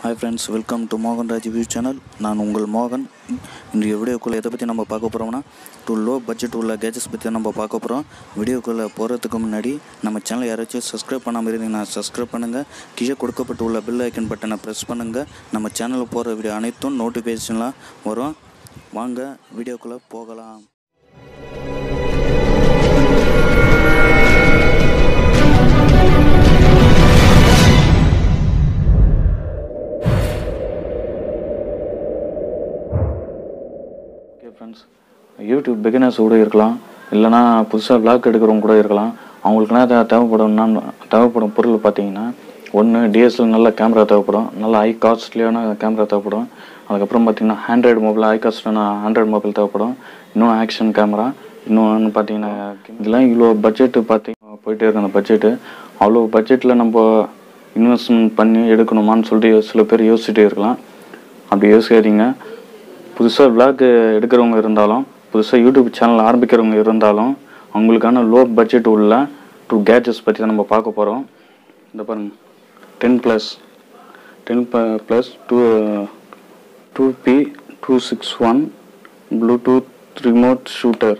hi friends welcome to மோகன் Raj view channel நான் உங்கள் மோகன் இன்றைய வீடியோக்குள்ளே எதை பற்றி நம்ம பார்க்க போகிறோம்னா டூ லோ பட்ஜெட் உள்ள கேஜெட்ஸ் பற்றி தான் நம்ம பார்க்க போகிறோம் வீடியோக்குள்ளே போகிறதுக்கு முன்னாடி நம்ம சேனலை யாராச்சும் சப்ஸ்கிரைப் பண்ணாமல் இருந்தீங்கன்னா சப்ஸ்கிரைப் பண்ணுங்கள் கீழே கொடுக்கப்பட்டு உள்ள பெல் ஐக்கன் பட்டனை ப்ரெஸ் பண்ணுங்கள் நம்ம சேனலில் போகிற வீடியோ அனைத்தும் நோட்டிஃபிகேஷன்லாம் வரும் வாங்க வீடியோக்குள்ளே போகலாம் ஓகே ஃப்ரெண்ட்ஸ் யூடியூப் பிகினர்ஸ் கூட இருக்கலாம் இல்லைனா புதுசாக vlog எடுக்கிறவங்க கூட இருக்கலாம் அவங்களுக்குனா தே தேவைப்படும்னா தேவைப்படும் பொருள் பார்த்தீங்கன்னா ஒன்று டிஎஸ்எல் நல்ல கேமரா தேவைப்படும் நல்ல ஹை காஸ்ட்லியான கேமரா தேவைப்படும் அதுக்கப்புறம் பார்த்தீங்கன்னா ஆண்ட்ராய்டு மொபைல் ஹை காஸ்ட்லியான ஆண்ட்ராய்டு மொபைல் தேவைப்படும் இன்னொன்று ஆக்ஷன் கேமரா இன்னொன்று பார்த்தீங்கன்னா இதெல்லாம் இவ்வளோ பட்ஜெட்டு பார்த்தீங்கன்னா போயிட்டே இருக்கு அந்த பட்ஜெட்டு அவ்வளோ பட்ஜெட்டில் நம்ம இன்வெஸ்ட்மெண்ட் பண்ணி எடுக்கணுமான்னு சொல்லிட்டு சில பேர் யோசிச்சுட்டே இருக்கலாம் அப்படி யோசிக்காதீங்க புதுசாக விளாக் எடுக்கிறவங்க இருந்தாலும் புதுசாக யூடியூப் சேனல் ஆரம்பிக்கிறவங்க இருந்தாலும் அவங்களுக்கான லோ பட்ஜெட் உள்ள டூ கேஜெட்ஸ் பற்றி தான் நம்ம பார்க்க போகிறோம் இந்த பாருங்க ten plus ten plus two two B two six one Bluetooth remote shooter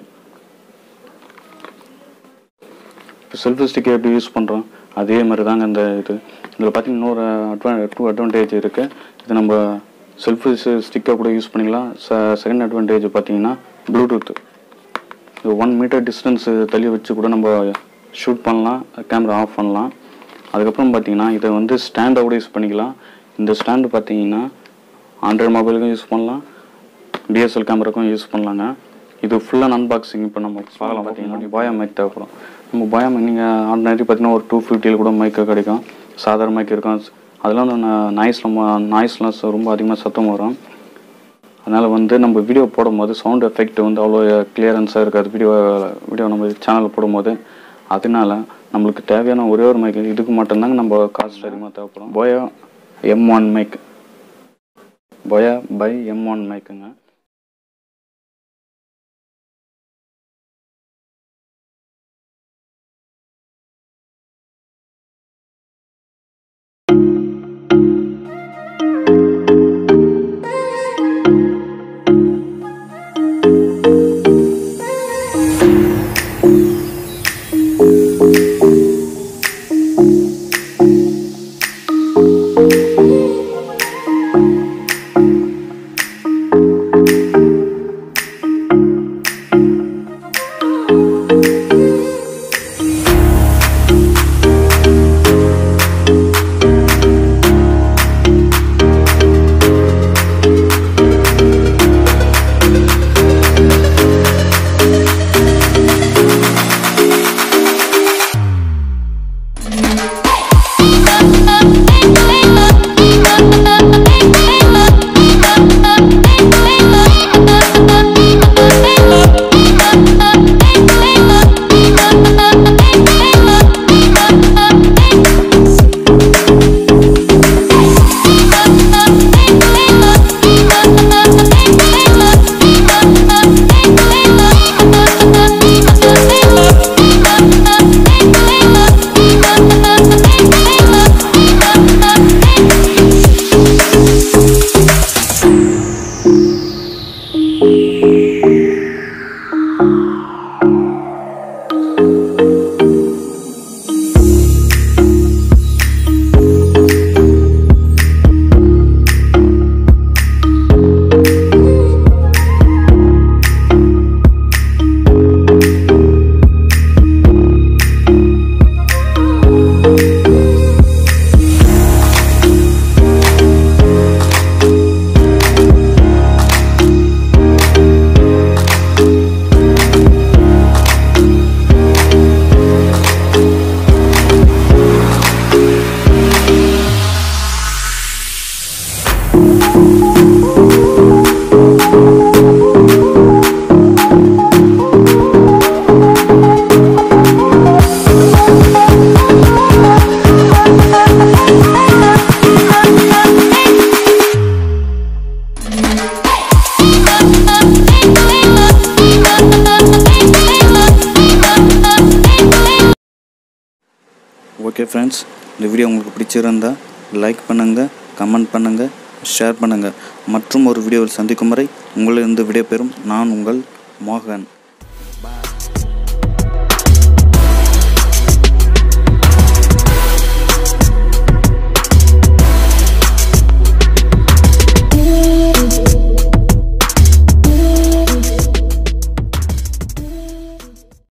இப்போ செல்ஃபி ஸ்டிக்கை எப்படி யூஸ் பண்ணுறோம் அதே மாதிரி தாங்க இந்த இது இதில் பார்த்தீங்கன்னா இன்னொரு அட்வா டூ அட்வான்டேஜ் இருக்குது இது நம்ம செல்ஃபி ஸ்டிக்கை கூட யூஸ் பண்ணிக்கலாம் ச செகண்ட் அட்வான்டேஜ் பார்த்தீங்கன்னா ப்ளூடூத் இது ஒன் மீட்டர் டிஸ்டன்ஸ் தள்ளி வச்சு கூட நம்ம ஷூட் பண்ணலாம் கேமரா ஆஃப் பண்ணலாம் அதுக்கப்புறம் பார்த்தீங்கன்னா இதை வந்து ஸ்டாண்டை கூட யூஸ் பண்ணிக்கலாம் இந்த ஸ்டாண்டு பார்த்தீங்கன்னா ஆண்ட்ராய்டு மொபைலுக்கும் யூஸ் பண்ணலாம் டிஎஸ்எல் கேமராக்கும் யூஸ் பண்ணலாங்க இது ஃபுல்லாக அன்பாக்சிங் இப்போ நம்ம பார்க்கலாம் பார்த்தீங்கன்னா பாயா மைக் தேவைப்படும் நம்ம பாயா மைக் நீங்கள் ஆர்டினரி பார்த்தீங்கன்னா ஒரு டூ ஃபிஃப்டியில் கூட மைக்கு கிடைக்கும் சாதாரண மைக் இருக்கும் அதெல்லாம் வந்து நாய்ஸ் ரொம்ப நாய்ஸ்லாம் ரொம்ப அதிகமாக சத்தம் வரும் அதனால் வந்து நம்ம வீடியோ போடும்போது சவுண்ட் எஃபெக்ட் வந்து அவ்வளோ கிளியரன்ஸாக இருக்காது வீடியோ வீடியோ நம்ம சேனலில் போடும்போது அதனால நம்மளுக்கு தேவையான ஒரே ஒரு மைக் இதுக்கு மட்டும்தாங்க நம்ம காஸ்ட் அதிகமாக தேவைப்படும் Boya M one mic Boya by M one மைக்குங்க ஓகே ஃப்ரெண்ட்ஸ் இந்த வீடியோ உங்களுக்கு பிடிச்சிருந்தா லைக் பண்ணுங்கள் கமெண்ட் பண்ணுங்கள் ஷேர் பண்ணுங்கள் மற்றும் ஒரு வீடியோவில் சந்திக்கும் வரை உங்களிலிருந்து விடைபெறும் நான் உங்கள் மோகன்